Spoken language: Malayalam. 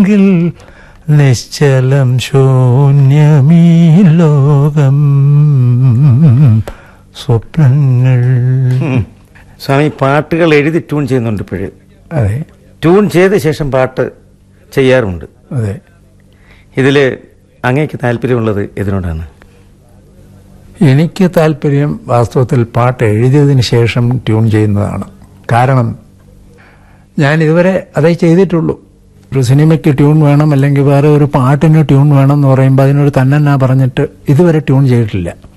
എങ്കിൽ നിശ്ചലം ശൂന്യമീ ലോകം സ്വപ്നങ്ങൾ സ്വാമി പാട്ടുകൾ എഴുതി ട്യൂൺ ചെയ്യുന്നുണ്ട് ഇപ്പോഴും അതെ ട്യൂൺ ചെയ്ത ശേഷം പാട്ട് ചെയ്യാറുണ്ട് അതെ ഇതിൽ അങ്ങേക്ക് താല്പര്യമുള്ളത് ഇതിനോടാണ് എനിക്ക് താല്പര്യം വാസ്തവത്തിൽ പാട്ട് എഴുതിയതിന് ശേഷം ട്യൂൺ ചെയ്യുന്നതാണ് കാരണം ഞാൻ ഇതുവരെ അതേ ചെയ്തിട്ടുള്ളൂ ഒരു സിനിമയ്ക്ക് ട്യൂൺ വേണം അല്ലെങ്കിൽ വേറെ ഒരു പാട്ടിന് ട്യൂൺ വേണം എന്ന് പറയുമ്പോൾ അതിനൊരു തന്നെന്നാ പറഞ്ഞിട്ട് ഇതുവരെ ട്യൂൺ ചെയ്തിട്ടില്ല